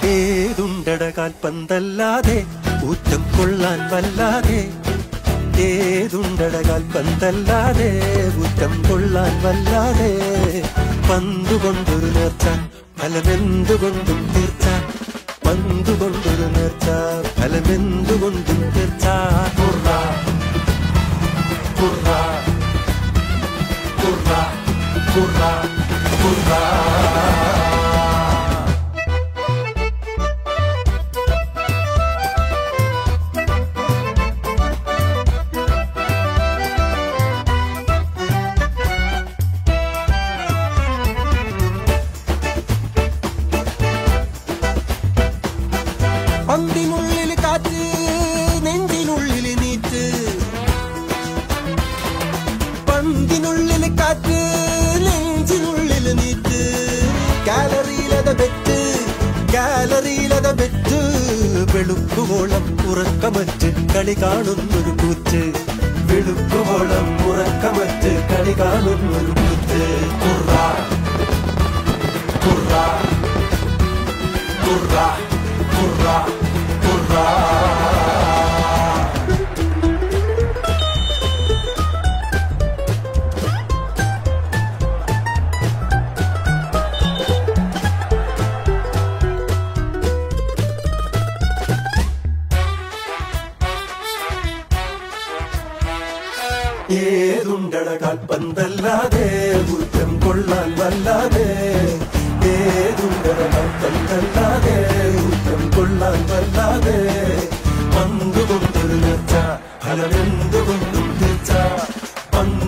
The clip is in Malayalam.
ഏതുണ്ടട കാൽപ്പന്തല്ലാതെ ഊറ്റം കൊള്ളാൻ വല്ലാതെ ഏതുണ്ടട കാൽപ്പന്തല്ലാതെ ഊറ്റം കൊള്ളാൻ വല്ലാതെ പന്തുകൊണ്ടൊരു നേർച്ച ഫലമെന്തുകൊണ്ടും തീർച്ച പന്തുകൊണ്ടൊരു നേർച്ച ഫലമെന്തുകൊണ്ടും തീർച്ച കുറ കുറ കുറ കുറ കുറ പന്തിനുള്ളിൽ കാറ്റ് നെഞ്ചിനുള്ളിൽ നീറ്റ് പന്തിനുള്ളിൽ കാറ്റ് നെഞ്ചിനുള്ളിൽ നീറ്റ് കാലറിയിലത ബെറ്റ് കാലറിയിലത ബെറ്റ് വെളുക്കുവോളം ഉറക്കമറ്റ് കളി കാണുന്നൊരു കൂറ്റ് വെളുക്കുവോളം ഉറക്കമറ്റ് കളി കാണുന്നൊരു കൂറ്റ് കുറ കുറ കുറ കുറ കുറ ഏതുണ്ടട കാൽപ്പന്തല്ലാതെ കുറ്റം കൊള്ളാൻ വല്ലാതെ ഏതുണ്ടട കാൽപ്പന്തല്ലാതെ കുറ്റം കൊള്ളാൻ വല്ലാതെ പന്തുകൊണ്ടൊരു നേർച്ച ഫലമെന്തുകൊണ്ടും തീർച്ച പന്ത്